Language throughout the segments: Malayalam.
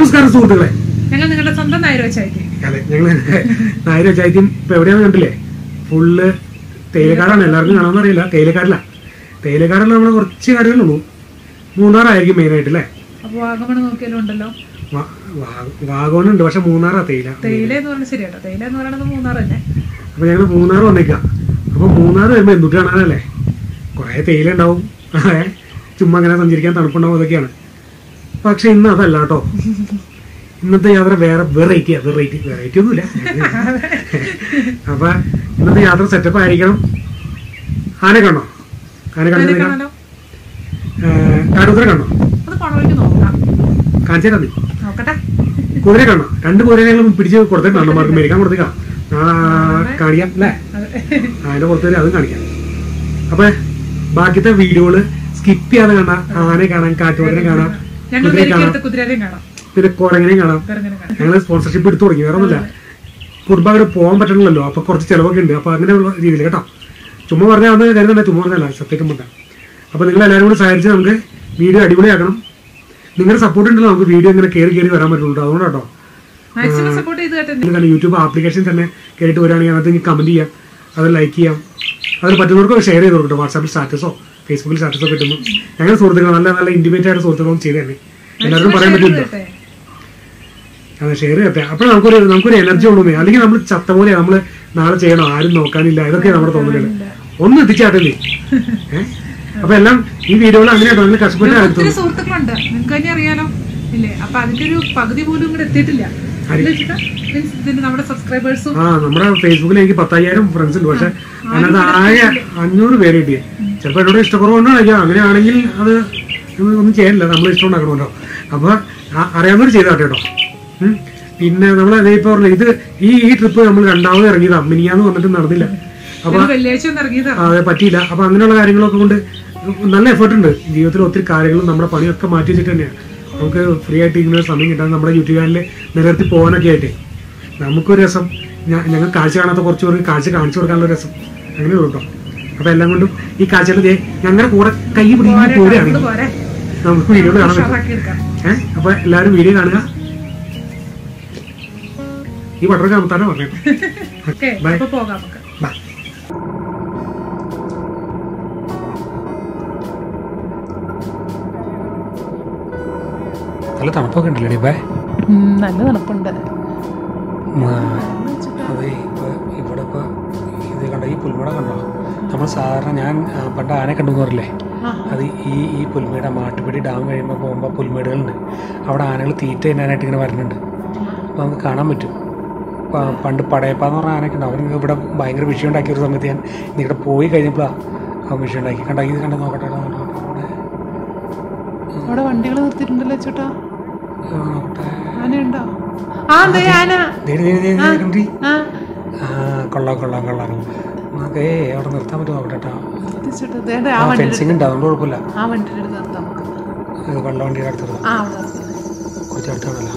നമസ്കാരം സുഹൃത്തുക്കളെ ഞങ്ങൾ നിങ്ങളുടെ സ്വന്തം നായരോച്ചായിട്ട് അതെ ഞങ്ങള് നായര ചൈത്യം ഇപ്പൊ എവിടെയാന്ന് കണ്ടില്ലേ ഫുള്ള് തേയിലക്കാടാണ് എല്ലാവർക്കും കാണാമെന്ന് അറിയില്ല തേയിലക്കാടില്ല തേയിലക്കാടിൽ നമ്മൾ കുറച്ച് കാര്യങ്ങളുള്ളൂ മൂന്നാറായിരിക്കും മെയിൻ ആയിട്ട് അല്ലേ അപ്പൊ വാഗമണ് നോക്കിയാലും ഉണ്ടല്ലോ വാ- വാ- വാഗമണുണ്ട് പക്ഷെ മൂന്നാറാ തേയില തേയില എന്ന് പറഞ്ഞാൽ ശരിയാട്ടോ തേയില എന്ന് പറയുന്നത് മൂന്നാർ തന്നെ അപ്പൊ ഞങ്ങൾ മൂന്നാർ വന്നേക്കാം അപ്പൊ മൂന്നാർ വരുമ്പോ എന്തുട്ട് കാണാനല്ലേ കുറെ തേയില ഉണ്ടാവും അതെ ചുമ്മാ അങ്ങനെ സഞ്ചരിക്കാൻ തണുപ്പുണ്ടാവും അതൊക്കെയാണ് പക്ഷെ ഇന്ന് അതല്ല കേട്ടോ ഇന്നത്തെ യാത്ര വേറെ വെറൈറ്റിയാ വെറൈറ്റി വെറൈറ്റി ഒന്നുമില്ല അപ്പൊ ഇന്നത്തെ യാത്ര സെറ്റപ്പ് ആയിരിക്കണം ആന കാണോ ആന കണ്ടു അതിനൊക്കെയാണല്ലോ. കാടുകുതിര കാണോ അത് പണവഴിക്ക് നോക്കാം കാഞ്ചേരാ നീ നോക്കട്ടെ കുതിര കാണോ രണ്ട് കുതിരയെ ഞങ്ങൾ പിടിച്ച് കൊടുത്തിട്ടുണ്ട് അണ്ണന്മാർക്ക് മേടിക്കാൻ കൊടുത്തേക്കാം നാളെ കാണിക്കാം അല്ലേ അതെ. അതിന്റെ പുറത്ത് വരെ അതും കാണിക്കാം അപ്പൊ ബാക്കിത്തെ വീഡിയോകള് സ്കിപ്പ് ചെയ്യാതെ കാണാം ആനയെ കാണാം കാറ്റുകുതിരെ കാണാം ഞങ്ങൾ കുതിരയെ കാണാം എടുത്ത് കുതിരേനെയും കാണാം പിന്നെ കുരങ്ങനെയും കാണാം കുരങ്ങനെ കാണാം ഞങ്ങൾ സ്പോൺസർഷിപ്പ് എടുത്തു തുടങ്ങി വേറെ ഒന്നുമില്ല കുടുംബാഗട് പോകാൻ പറ്റണല്ലോ അപ്പൊ കുറച്ച് ചിലവൊക്കെ ഉണ്ട് അപ്പൊ അങ്ങനെയുള്ള രീതിയിൽ കേട്ടോ ചുമ്മാ പറഞ്ഞാൽ അത് കരുതണ്ട ചുമ്മാ പറഞ്ഞല്ല സത്യം പറഞ്ഞ അപ്പൊ നിങ്ങൾ എല്ലാവരും കൂടെ സഹായിച്ച് നമുക്ക് വീഡിയോ അടിപൊളിയാക്കണം നിങ്ങളുടെ സപ്പോർട്ട് ഉണ്ടല്ലോ നമുക്ക് വീഡിയോ ഇങ്ങനെ കയറി കയറി വരാൻ പറ്റുള്ളൂ അതുകൊണ്ട് കേട്ടോ മാക്സിമം സപ്പോർട്ട് ചെയ്ത് കേട്ടെ നിങ്ങൾ കണ്ട യൂട്യൂബ് ആപ്ലിക്കേഷൻ തന്നെ കേട്ട് വരികയാണെങ്കിൽ അതിനകത്ത് നിങ്ങൾക്ക് കമന്റ് ചെയ്യാം അത് ലൈക്ക് ചെയ്യാം അത് പറ്റുന്നവർക്ക് ഷെയർ ചെയ്ത് കൊടുക്കട്ടെ വാട്സാപ്പിൽ സ്റ്റാറ്റസോ ഫേസ്ബുക്കിൽ സ്റ്റാറ്റസോ കിട്ടുമ്പോൾ ഞങ്ങൾ സുഹൃത്തുക്കൾ നല്ല നല്ല ഇന്റിമേറ്റ് ആയിട്ട് സുഹൃത്തുക്കളും ചെയ്ത് തന്നെ എല്ലാവർക്കും പറയാൻ പറ്റില്ല കേട്ടെ അതെ ഷെയർ ചെയ്യട്ടെ അപ്പോൾ നമുക്കൊരു നമുക്കൊരു എനർജി ഉള്ളൂ അല്ലെങ്കിൽ നമ്മൾ ചത്ത പോലെ നമ്മൾ നാളെ ചെയ്യണം ആരും നോക്കാനില്ല ഇതൊക്കെ നമ്മുടെ തോന്നലുകൾ ഒന്ന് എത്തിച്ചാട്ടില്ലേ ഏഹ് അപ്പൊ എല്ലാം ഈ വീഡിയോകൾ അങ്ങനെയാട്ടോ നിങ്ങൾ കഷ്ടപ്പെട്ട് എടുത്തു ഒത്തിരി സുഹൃത്തുക്കളുണ്ട് നിങ്ങൾക്ക് തന്നെ അറിയാലോ ഇല്ലേ അപ്പൊ അതിന്റെ ഒരു പകുതി പോലും ഇവിടെ എത്തിയിട്ടില്ല മീൻസ് ഇതിന്റെ നമ്മുടെ സബ്സ്ക്രൈബേഴ്സും ആ നമ്മുടെ ഫേസ്ബുക്കിൽ എനിക്ക് പത്തയ്യായിരം ഫ്രണ്ട്സ് ഉണ്ട് പക്ഷെ അതിനകത്ത് ആകെ അഞ്ഞൂറ് പേര് കിട്ടിയേ ചിലപ്പോൾ എന്നോട് ഇഷ്ടക്കുറവുകൊണ്ടായിരിക്കാം അങ്ങനെയാണെങ്കിൽ അത് നമ്മൾ ഒന്നും ചെയ്യാനില്ല നമ്മൾ ഇഷ്ടം ഉണ്ടാക്കണമല്ലോ അപ്പൊ ആ- അറിയാവുന്നവർ ചെയ്താട്ടെ കേട്ടോ ഉം. പിന്നെ നമ്മൾ അതേ ഇപ്പൊ പറഞ്ഞ ഇത് ഈ ഈ ട്രിപ്പ് നമ്മൾ രണ്ടാമത് ഇറങ്ങിയതാ മിനിയാന്ന് വന്നിട്ട് നടന്നില്ല അപ്പൊ ഇത് വെള്ളിയാഴ്ച ഒന്ന് ഇറങ്ങിയതാണ് അത് പറ്റിയില്ല അപ്പൊ അങ്ങനെയുള്ള കാര്യങ്ങളൊക്കെ കൊണ്ട് നല്ല എഫേർട്ട് ഉണ്ട് ജീവിതത്തിൽ ഒത്തിരി കാര്യങ്ങളും നമ്മുടെ പണിയൊക്കെ മാറ്റി വെച്ചിട്ട് തന്നെയാണ് നമുക്ക് ഫ്രീ ആയിട്ട് ഇങ്ങനെ ഒരു സമയം കിട്ടാൻ നമ്മുടെ യൂട്യൂബ് ചാനലിൽ നിലനിർത്തി പോകാനൊക്കെ ആയിട്ട് നമുക്കൊരു രസം ഞ- ഞങ്ങൾ കാഴ്ച കാണാത്ത കുറച്ച് പേർക്ക് കാഴ്ച കാണിച്ചു കൊടുക്കാനുള്ള രസം അങ്ങനെ കേട്ടോ അപ്പൊ എല്ലാം കൊണ്ടും ഈ കാഴ്ചകൾ ദേ ഞങ്ങളുടെ കൂടെ കൈ പിടിക്കുന്ന ഇത് പോലെയാണെങ്കിൽ പോരെ നമുക്ക് വീഡിയോ കാണാൻ പറ്റും ഉഷാറാക്കി എടുക്കാം ഏഹ് അപ്പൊ എല്ലാവരും വീഡിയോ കാണുക ഈ വട്ടർ കാണത്താനോ പറഞ്ഞേ ഓക്കെ Bye. അപ്പൊ പോകാം നമുക്ക് ബൈ നല്ല തണുപ്പൊക്കെ ഉണ്ടല്ലേ ബൈ നല്ല തണുപ്പുണ്ട് അതെ ഇപ്പൊ ഇവിടെ ഇപ്പൊ ഇത് കണ്ടോ ഈ പുൽമട കണ്ടോ നമ്മൾ സാധാരണ ഞാൻ ആ, പണ്ട് ആനെ കണ്ടു പറഞ്ഞില്ലേ അത് ഈ ഈ പുൽമേട് മാട്ടുപടി ഡാം കഴിയുമ്പോൾ പോകുമ്പോൾ പുൽമേടുകളുണ്ട് അവിടെ ആനകൾ തീറ്റ തിന്നാനായിട്ട് ഇങ്ങനെ വരുന്നുണ്ട് അപ്പോൾ നമുക്ക് കാണാൻ പറ്റും പ- പണ്ട് പടയപ്പാന്ന് പറഞ്ഞ ആനയൊക്കെ ഉണ്ട് അവർക്ക് ഇവിടെ ഭയങ്കര വിഷയം ഉണ്ടാക്കിയ ഒരു സമയത്ത് ഞാൻ ഇവിടെ പോയി കഴിഞ്ഞപ്പോഴാണ് ആ വിഷയം ഉണ്ടാക്കി കണ്ട ഇത് കണ്ട നോക്കട്ടെ നോക്കട്ടെ, നോക്കട്ടെ, ഇവിടെ. അവിടെ വണ്ടികൾ നിർത്തിയിട്ടുണ്ടല്ലോ ചേട്ടാ ആ, നോക്കട്ടെ. ആനയുണ്ടോ ആ ദേ ആന ദേ, ദേ, ദേ, ദേ, കണ്ടി? ആ ആ കൊള്ളാം കൊള്ളാം കൊള്ളാം നമുക്ക് ഏ അവിടെ നിർത്താൻ പറ്റുമോ നോക്കട്ടെ കേട്ടോ നിർത്തിച്ചിട്ട് ദേണ്ടെ ആ ആ വണ്ടി ഫെൻസിങ് ഉണ്ട് അതുകൊണ്ട് കുഴപ്പമില്ല ആ വണ്ടിയുടെ അടുത്ത് നിർത്താം നമുക്ക് ഇത് വെള്ള വണ്ടിയുടെ അടുത്ത് നിർത്താം ആ അവിടെ നിർത്താം. കുറച്ച് അടുത്താണല്ലോ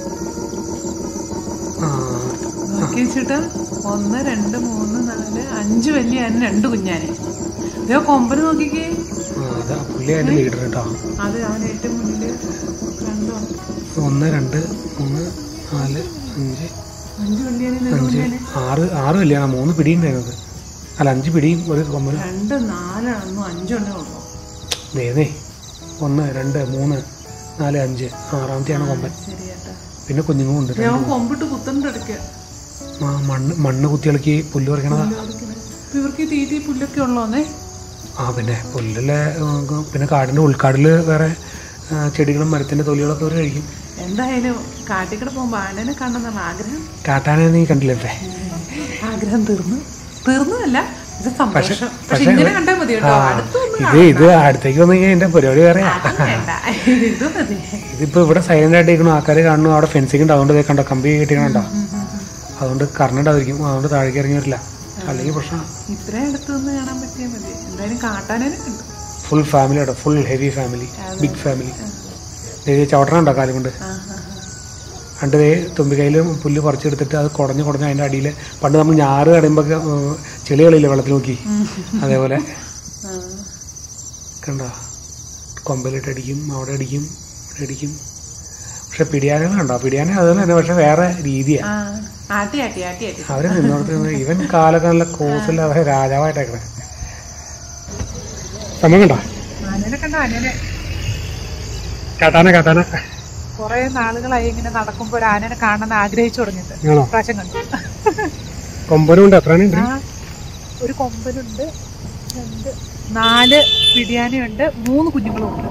ആ നോക്കി വെച്ചിട്ട് ഒന്ന് രണ്ട് മൂന്ന് നാല് അഞ്ച് വലിയ ആന രണ്ട് കുഞ്ഞാനെ ഇതോ കൊമ്പന് നോക്കിക്കേ ആ, അതാ പുള്ളി അതിൻ്റെ ലീഡർ കേട്ടോ അത് അവൻ ഏറ്റവും മുന്നില് കണ്ടോ ഒന്ന് രണ്ട് മൂന്ന് നാല് അഞ്ച് അഞ്ച് വണ്ടിയാനെ അഞ്ച് ആറ് ആറ് കല്യാണം മൂന്ന് പിടിയും അതിനകത്ത് അല്ല അഞ്ച് പിടിയും ഒരു കൊമ്പനും രണ്ട് നാലെണ്ണോ അഞ്ചെണ്ണേ ഉള്ളൂ നേതേ ഒന്ന് രണ്ട് മൂന്ന് നാല് അഞ്ച് ആറാമത്തെയാണ് കൊമ്പൻ ശരിയാട്ടാ പിന്നെ കുഞ്ഞുങ്ങളും ഉണ്ട് ദേ, അവൻ കൊമ്പിട്ട് കുത്തണ്ട് ഇടയ്ക്ക് ആ, മണ്ണ് മണ്ണ് കുത്തിയിളക്കി പുല്ല് പറിക്കണതാ ഇപ്പൊ ഇവർക്ക് ഈ തീറ്റി പുല്ലൊക്കെ ഉള്ളോന്നേ ആ പിന്നെ പുല്ലിലെ ഉം, പിന്നെ കാടിൻ്റെ ഉൾക്കാടിൽ വേറെ ആ, ചെടികളും മരത്തിൻ്റെ തൊലികളൊക്കെ അവർ കഴിക്കും എന്തായാലും കാട്ടിക്കൂടെ പോകുമ്പോ ആനനെ കാണണമെന്നുള്ള ആഗ്രഹം കാട്ടാനെ നീ കണ്ടില്ലേ ഇപ്പേ? ആഗ്രഹം തീർന്നു തീർന്നതല്ല ഇത് സന്തോഷം പക്ഷെ പക്ഷെ ഇങ്ങനെ കണ്ടാൽ മതി കേട്ടോ ആ, അടുത്തൊന്നും ഇത് ഇത് അടുത്തേക്ക് വന്നു കഴിഞ്ഞാൽ എൻ്റെ പരിപാടി വേറെയാ വേണ്ട ഇത് മതി ഇതിപ്പോൾ ഇവിടെ സൈലൻ്റ് ആയിട്ട് ഇരിക്കണു ആൾക്കാർ കാണുന്നു അവിടെ ഫെൻസിങ് ഉണ്ട് അതുകൊണ്ട് ദേ കണ്ടോ കമ്പി കെട്ടിക്കണുണ്ടോ അതുകൊണ്ട് കറണ്ടിടാതിരിക്കും അതുകൊണ്ട് താഴേക്ക് ഇറങ്ങി വരില്ല അല്ലെങ്കിൽ പ്രശ്നമാണ് ഇത്രയും അടുത്ത് നിന്ന് കാണാൻ പറ്റിയാൽ മതി എന്തായാലും കാട്ടാനനെ കണ്ടു ഫുൾ ഫാമിലി ആട്ടോ full heavy family big family ചവിട്ടണുണ്ടോ കാലം കൊണ്ട് ആ ആ പണ്ട് ദേ തുമ്പിക്കൈയിൽ പുല്ല് പറിച്ചെടുത്തിട്ട് അത് കുടഞ്ഞ് കുടഞ്ഞ് അതിൻ്റെ അടിയിൽ പണ്ട് നമ്മൾ ഞാറ് കടയുമ്പോൾ ചെളി കളിയില്ലേ വെള്ളത്തിൽ നോക്കി അതേപോലെ ആ കണ്ടോ കൊമ്പലിട്ട് അടിക്കും അവിടെ അടിക്കും ഇവിടെ അടിക്കും പക്ഷെ പിടിയാനുകൾ ഉണ്ടോ പിടിയാന അതുപോലെ തന്നെ പക്ഷെ വേറെ രീതിയാണ് ആ ആട്ടി ആട്ടി ആട്ടി ആട്ടി അവര് നിന്നോടത്ത് നിന്ന് ഇവൻ കാലൊക്കെ നല്ല ക്രൂസിൽ അവരെ രാജാവായിട്ടേക്കണേ സമയം കണ്ടോ ആനനെ കണ്ടോ ആനനെ കാട്ടാന കാട്ടാന കുറെ നാളുകളായി ഇങ്ങനെ നടക്കുമ്പോ ഒരു ആനനെ കാണാൻ ആഗ്രഹിച്ചു തുടങ്ങിയിട്ട് ആണോ പ്രാവശ്യം കണ്ടു കൊമ്പനും ഉണ്ട് എത്ര ഉണ്ട് ആ ഒരു കൊമ്പനുണ്ട് രണ്ട് നാല് പിടിയാനയുണ്ട് മൂന്ന് കുഞ്ഞുങ്ങളും ഉണ്ട്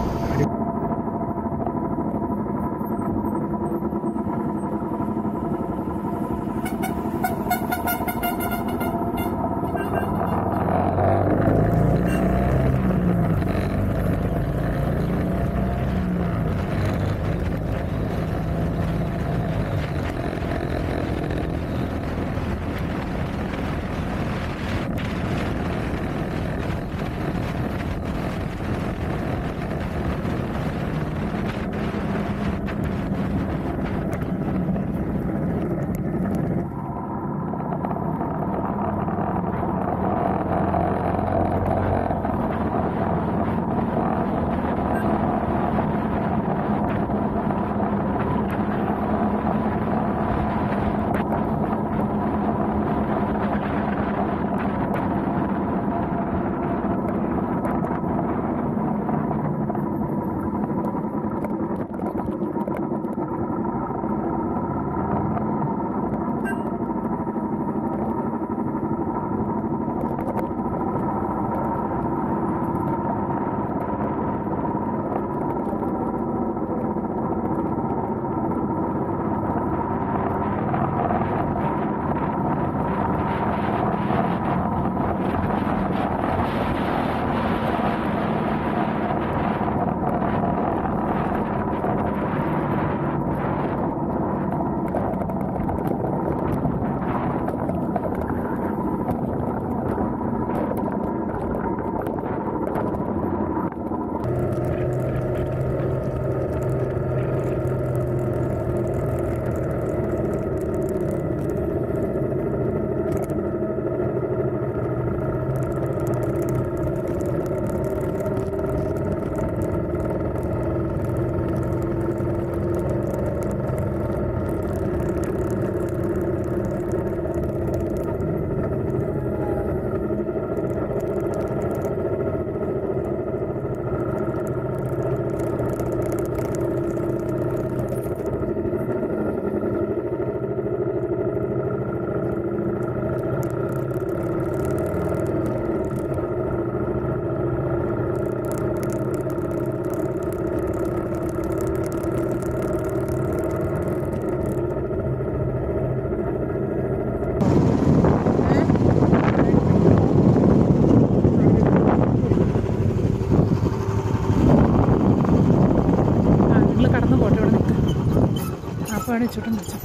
ആ നിങ്ങൾ കടന്നു പോട്ടെ ഇവിടെ നിൽക്ക് അപ്പോഴാണ് ചുട്ടും പിടിച്ചത്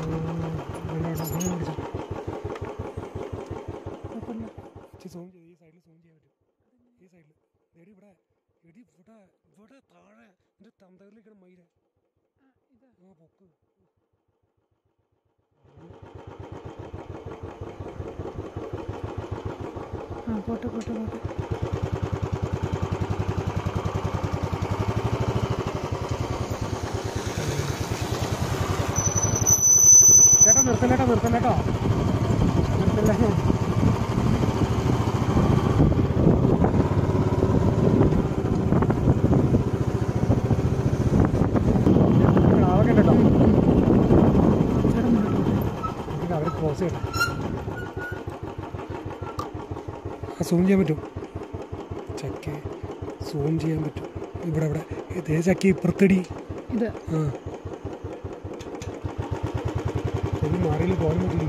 സൂം ചെയ്ത് ഈ സൈഡിൽ സൂം ചെയ്യാൻ പറ്റും ഈ സൈഡിൽ എടി ഇവിടെ എടി ഇവിടെ ഇവിടെ താഴെ എൻ്റെ തന്തകളിലേക്കാണ് മയില ആ പൊക്ക് ആ പോട്ടെ പോട്ടെ പോട്ടെ ചേട്ടാ നിർത്തല്ലേട്ടോ നിർത്തല്ലേട്ടോ നിർത്തല്ലേ ആവൊക്കെ ഉണ്ടല്ലോ ചേട്ടാ മുന്നോട്ട് പോട്ടെ. എനിക്ക് അവർ ക്രോസ് ചെയ്യട്ടെ ആ സൂം ചെയ്യാൻ പറ്റും ചക്ക സൂം ചെയ്യാൻ പറ്റും ഇവിടെ ഇവിടെ ഇതേ ചക്ക ഇപ്പുറത്തടി ഇത് ആ ശരി മാറിയിൽ പോകാൻ പറ്റില്ല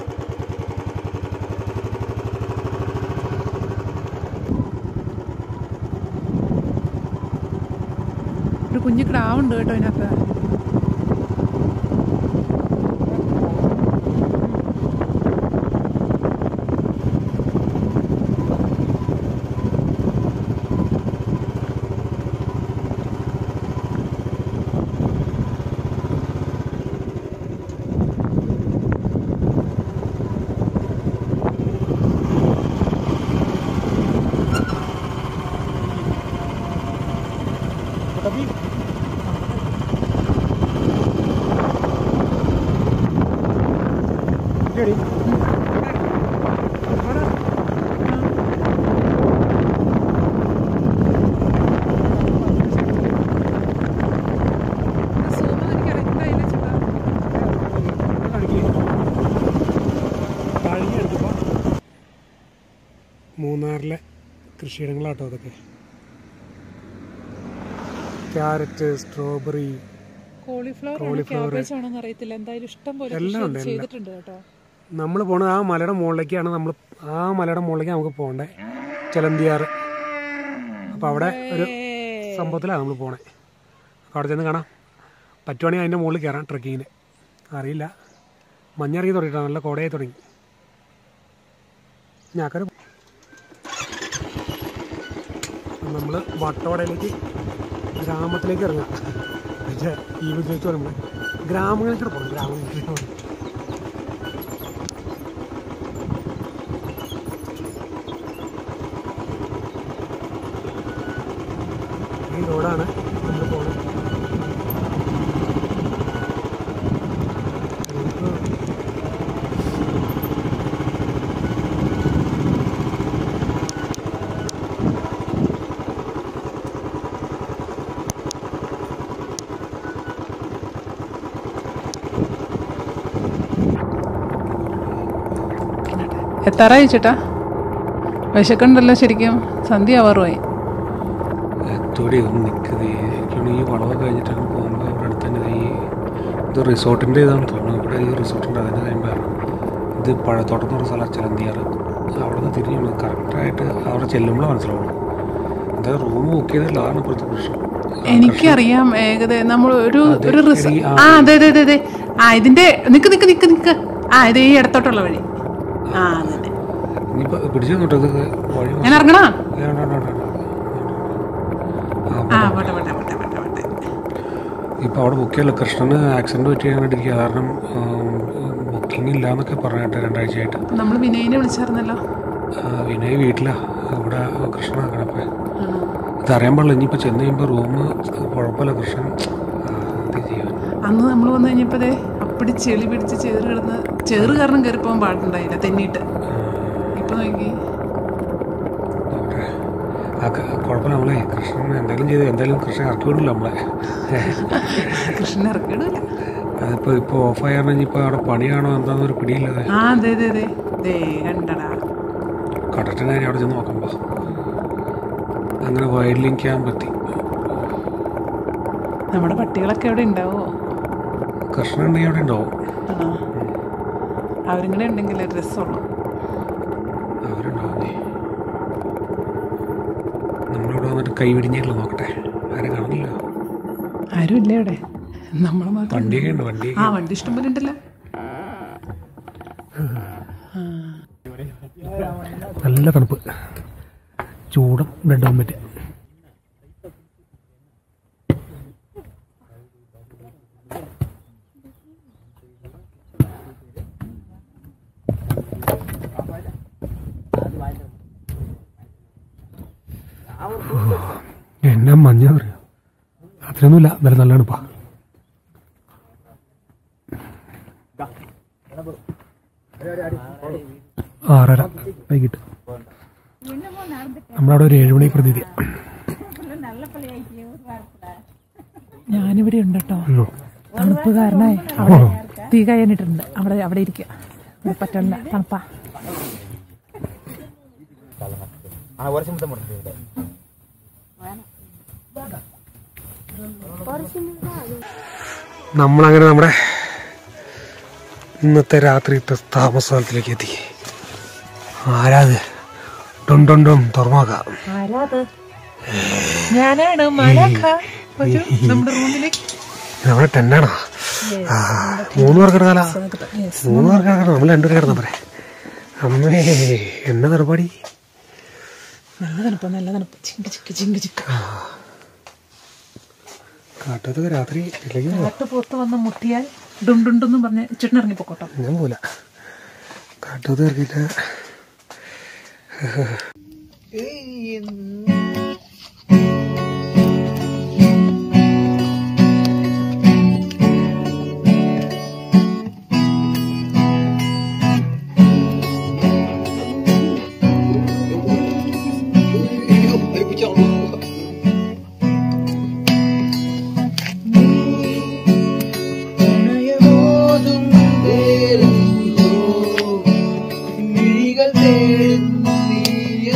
ഒരു കുഞ്ഞു ക്രാവുണ്ട് കേട്ടോ ഇതിനകത്ത് Tapi മൂന്നാറിലെ കൃഷിയിടങ്ങളാട്ടോ അതൊക്കെ carrot strawberry cauliflower Cauliflower. Cabbage ആണോന്ന് അറിയത്തില്ല എന്തായാലും ഇഷ്ടം പോലെ എല്ലാം കൃഷി ഉണ്ട്, എല്ലാം. ചെയ്തിട്ടുണ്ട് കേട്ടോ നമ്മൾ പോണത് ആ മലയുടെ മുകളിലേക്കാണ് നമ്മൾ ആ മലയുടെ മുകളിലേക്ക് നമുക്ക് പോകണ്ടേ ചെലന്തിയാറ് അപ്പോൾ അവിടെ ഒരു സംഭവത്തിലാണ് നമ്മൾ പോണേ അപ്പോൾ അവിടെ ചെന്ന് കാണാം പറ്റുവാണെങ്കിൽ അതിൻ്റെ മുകളിൽ കയറാം ട്രക്കിങ്ങിന് അറിയില്ല മഞ്ഞിറങ്ങി തുടങ്ങിയിട്ടാണ് നല്ല കോടയായി തുടങ്ങി ഞാക്കര നമ്മൾ വട്ടവടയിലേക്ക് ഗ്രാമത്തിലേക്ക് ഇറങ്ങാം എന്നുവെച്ചാൽ ഈ വിജയിച്ച് പറയുമ്പോൾ ഗ്രാമങ്ങളിലേക്ക് പോകണം ഗ്രാമങ്ങളിലേക്ക് പോകണം ഈ റോഡാണ് നമ്മൾ പോകുന്നത് എത്താറായി ചേട്ടാ വിശക്കുണ്ടല്ലോ ശരിക്കും സന്ധ്യ ആവാറുമായി എത്തോടെ ഒന്ന് നിൽക്കുന്നത് എനിക്കാണ് ഈ വളവ് കഴിഞ്ഞിട്ടാണ് പോകുമ്പോൾ ഇവിടെ അടുത്ത് തന്നെ ഈ ഇത് റിസോർട്ടിൻ്റെ ഇതാണ് തോന്നുന്നു ഇവിടെ ഈ റിസോർട്ടിൻ്റെ അതിൻ്റെ കഴിയുമ്പോൾ ഇത് പഴത്തോട്ടം എന്ന് പറഞ്ഞ സ്ഥലം ചിലന്തിയാറ് അവിടെ നിന്ന് തിരിഞ്ഞു കറക്റ്റായിട്ട് അവിടെ ചെല്ലുമ്പോൾ മനസ്സിലാവുള്ളൂ എന്താ റൂം ബുക്ക് ചെയ്തില്ല അതാണ് ഇപ്പോഴത്തെ പ്രശ്നം എനിക്കറിയാം ഏകദേശം നമ്മൾ ഒരു അതെ, ഒരു റിസ എടി, ആ. ആ അതെ അതെ അതെ അതെ ആ ഇതിന്റെ നിക്ക് നിക്ക് നിക്ക് നിക്ക് ആ ഇത് ഈ ഇടത്തോട്ടുള്ള വഴി ആ അതെ അതെ ഇനിയിപ്പോൾ പിടിച്ചു നോട്ടോ ഇത് വഴി ഞാൻ ഇറങ്ങണോ വേണ്ട, വേണ്ട, വേണ്ട, വേണ്ട. ആ ആ പോട്ടെ പോട്ടെ പോട്ടെ പോട്ടെ പോട്ടെ ഇപ്പോൾ അവിടെ ബുക്ക് ചെയ്യല്ല കൃഷ്ണന് ആക്സിഡൻറ്റ് പറ്റിയാണ്ടിരിക്കുക കാരണം ബുക്കിംഗ് ഇല്ല എന്നൊക്കെ പറഞ്ഞിട്ട് രണ്ടാഴ്ചയായിട്ട് നമ്മൾ വിനയനെ വിളിച്ചായിരുന്നല്ലോ ആ, വിനയ് വീട്ടിലാ ഇവിടെ കൃഷ്ണ കിടപ്പേ ആണോ? ഇതറിയാൻ പാടില്ല ഇനിയിപ്പോൾ ചെന്ന് കഴിയുമ്പോൾ റൂം കുഴപ്പമില്ല കൃഷ്ണൻ ആ, എന്ത് ചെയ്യാൻ അന്ന് നമ്മൾ വന്നു കഴിഞ്ഞപ്പോഴേ അപ്പടി ചെളി പിടിച്ച് ചേറ് കിടന്ന് ചേറ് കാരണം കയറി പോകാൻ പാടുണ്ടായില്ല തെന്നിയിട്ട് ഇപ്പൊ നോക്കി അവിടെ ആ ക- കുഴപ്പമില്ല നമ്മളെ കൃഷ്ണൻ എന്തെങ്കിലും ചെയ്ത് എന്തായാലും കൃഷ്ണൻ ഇറക്കി വിടില്ല നമ്മളെ കൃഷ്ണനെ ഇറക്കിയിടില്ല അതിപ്പോൾ ഇപ്പോൾ ഓഫായി കാരണം ഇനിയിപ്പോൾ അവിടെ പണിയാണോ എന്താണെന്നൊരു പിടിയില്ലാതെ ആ അതെ അതെ അതെ ദേ കണ്ടടാ കടറ്റിന് കാര്യം അവിടെ ചെന്ന് നോക്കുമ്പോൾ അങ്ങനെ വൈഡ് ലിങ്ക് ചെയ്യാൻ പറ്റി നമ്മുടെ പട്ടികളൊക്കെ എവിടെ ഉണ്ടാവോ കൃഷ്ണൻ ഉണ്ടെങ്കിൽ അവിടെ ഉണ്ടാവും ആണോ അവരിങ്ങനെ ഉണ്ടെങ്കിൽ രസമുള്ളൂ അവരുണ്ടാവുന്നേ നമ്മളിവിടെ വന്നിട്ട് കൈ പിടിഞ്ഞില്ല നോക്കട്ടെ ആരും കാണുന്നില്ല ആരും ഇല്ലേ അവിടെ നമ്മൾ മാത്രം വണ്ടിയൊക്കെ ഉണ്ട് വണ്ടി ആ വണ്ടി ഇഷ്ടം പോലെ ഉണ്ടല്ലോ നല്ല തണുപ്പ് ചൂടും ബ്രെഡ് ഓംലെറ്റ് എന്നാ മഞ്ഞ പറയാ അത്രയൊന്നുമില്ല എന്നാലും നല്ല തണുപ്പാ ആറര വൈകിട്ട് നമ്മളവിടെ ഒരു ഏഴുമണി പ്രതീതി ഞാനിവിടെ ഉണ്ട് കേട്ടോ തണുപ്പ് കാരണമായി അവിടെ തീ കഴിയാനിട്ടുണ്ട് അവിടെ അവിടെ ഇരിക്കുക ഇവിടെ പറ്റണ്ട തണുപ്പാ ஆனா ஒரு சிம்மத்தை முடிச்சது നമ്മളങ്ങനെ നമ്മുടെ ഇന്നത്തെ രാത്രിത്തെ താമസ സ്ഥലത്തിലേക്ക് എത്തി ആരാത് ഡൊൺ ഡൊൺ ഡൊൺ തുറമാക്കാം ആരാത് ഞാനാണ് മലക്ക ഒരു നമ്മുടെ റൂമിലേക്ക് നമ്മുടെ ടെന്നാണോ ആ മൂന്ന് പേർക്ക് കിടക്കാല മൂന്ന് പേർക്ക് കിടക്കണം നമ്മൾ രണ്ടുപേർ കിടന്നാ പറയാ അമ്മേ എന്നാ തറപ്പാടി നല്ല തണുപ്പ് നല്ല തണുപ്പ് ചിങ്ക് ചിക്ക് ചിങ്ക് ചിക്ക് കാട്ടത്തൊക്കെ രാത്രി ഇല്ലെങ്കിൽ കാട്ട് പുറത്ത് വന്ന് മുട്ടിയാൽ ഡുണ്ടുണ്ടെന്നും പറഞ്ഞ് ചേട്ടൻ ഇറങ്ങി പൊക്കോട്ടോ ഞാൻ പോല കാട്ടത്ത് ഇറക്കിയിട്ട് உனையபோதும் வேறெங்கோ விழிகள் தேடும் நீ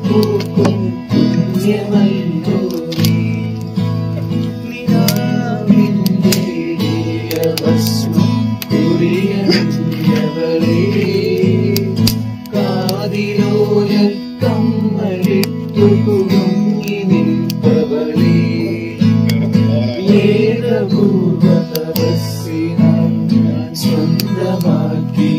പൂക്കും പുണ്യമല്ലോ നീ. നിലാവിന്റെ ഭസ്മം കുറിയവളേ കാതിലോല കമ്മലിട്ടു കുടുങ്ങി നിൽപ്പവളേ ഏകപൂർവ തപസ്സിനാൽ ഞാൻ സ്വന്തമാക്കി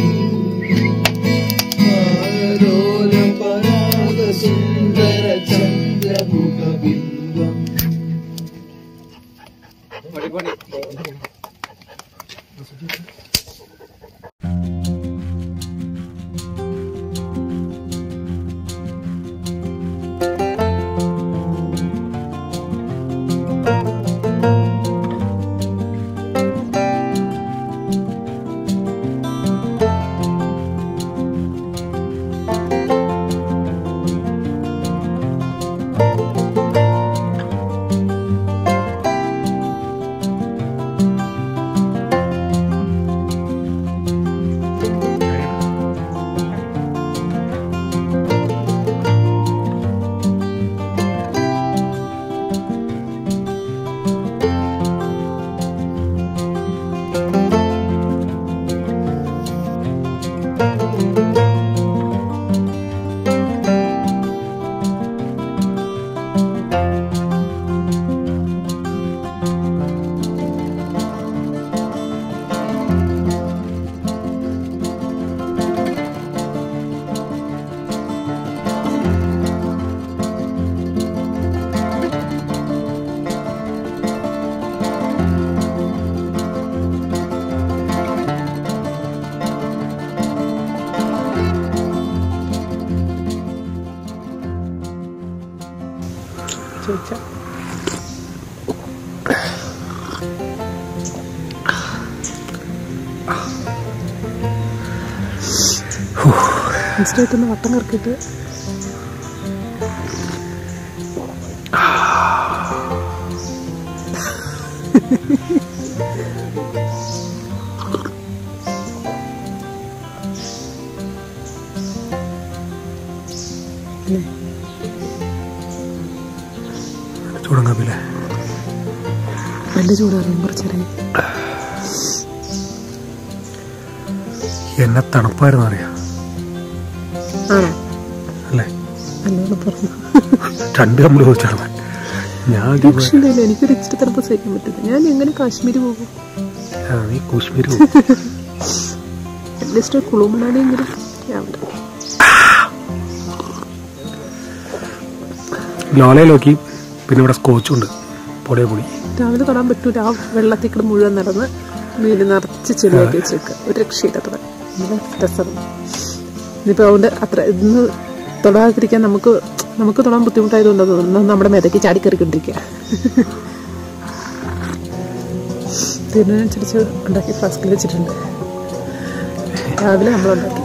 ആലോല പരാഗ സുന്ദര ചന്ദ്രമുഖ ബിംബം ചോദിച്ചാ ഇൻസ്റ്റായിട്ടൊന്ന് വട്ടം കറക്കിയിട്ട് ചൂടൻ കാപ്പില്ലേ നല്ല ചൂടാറിയും കുറച്ചേരം എന്നെ തണുപ്പായിരുന്നു അറിയാം ആണോ അല്ലേ അല്ലോണം പറഞ്ഞു രണ്ട് കമ്പിൾ ചോദിച്ചാണ് ഞാൻ ഇത് പക്ഷേ ഇല്ല എനിക്കൊരു ഇച്ചിരി തണുപ്പ് സഹിക്കാൻ പറ്റില്ല ഞാൻ എങ്ങനെ കാശ്മീർ പോകും ആ, നീ കാശ്മീർ പോകും അറ്റ്ലീസ്റ്റ് കുളുമണാലിയെങ്കിലും രാവിലെ ലോലയിൽ നോക്കി പിന്നെ ഇവിടെ സ്കോച്ചും ഉണ്ട് പൊടിയ പൊടി രാവിലെ തൊടാൻ പറ്റൂല ആ വെള്ളത്തിൽ കൂടെ മുഴുവൻ നടന്ന് മീന് നിറച്ച് ചെളിയാക്കി വെച്ചേക്കുക ഒരു രക്ഷയില്ലാത്തത് നല്ല രസമാണ് ഇനിയിപ്പോൾ അതുകൊണ്ട് അത്ര ഇന്ന് തൊടാതിരിക്കാൻ നമുക്ക് നമുക്ക് തൊടാൻ ബുദ്ധിമുട്ടായതുകൊണ്ട് തോന്നുന്നു നമ്മുടെ മെതയ്ക്ക് ചാടിക്കറിക്കൊണ്ടിരിക്കുക തീരുന്നതിനനുസരിച്ച് ഉണ്ടാക്കി ഫ്ലാസ്കിൽ വെച്ചിട്ടുണ്ട് രാവിലെ നമ്മളുണ്ടാക്കി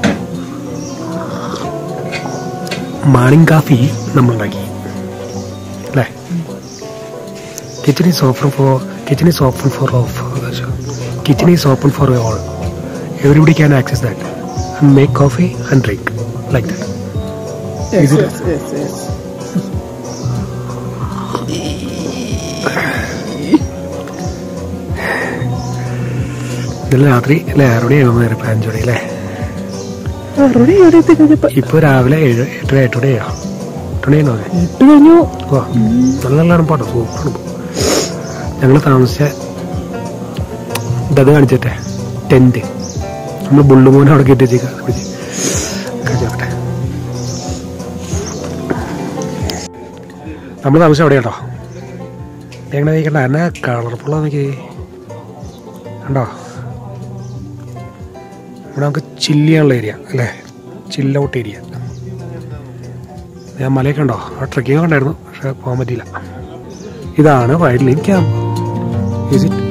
മോർണിംഗ് കാഫി നമ്മളുണ്ടാക്കി അല്ലേ kitchen is open for kitchen is open for of kitchen is open for all everybody can access that and make coffee and drink like that Yes, ഇത് yes, yes, yes. ഇന്നലെ രാത്രി അല്ലേ ആറ് മണിയാകുമ്പോൾ നേരെ അഞ്ചുമണി അല്ലേ ആറോടെ ഇവിടെ എത്തി കഴിഞ്ഞപ്പോ ഇപ്പോൾ രാവിലെ ഏഴ് എട്ടര എട്ട് മണിയാ എട്ട് മണിയാണോ അതെ എട്ട് കഴിഞ്ഞു ഓ നല്ല നല്ല തണുപ്പാട്ടോ സൂപ്പറാണ് ഞങ്ങൾ താമസിച്ച ഇതത് കാണിച്ചിട്ടെ ടെൻറ്റ് നമ്മൾ ബുള്ളുമോനെ അവിടെ കയറ്റി വെച്ചേക്കാം കാണിച്ചോട്ടെ നമ്മൾ താമസിച്ച അവിടെ കേട്ടോ എങ്ങനെ നീക്കണ്ട എന്നെ കളർഫുള്ള നോക്കി കണ്ടോ ഇവിടെ നമുക്ക് ചില്ല് ചെയ്യാനുള്ള ഏരിയ അല്ലേ ചില്ല ഔട്ട് ഏരിയ ഞാൻ മലയൊക്കെ ഉണ്ടോ ആ ട്രക്കിംഗ് ഉണ്ടായിരുന്നു പക്ഷെ പോകാൻ പറ്റിയില്ല ഇതാണ് wildlife camp is it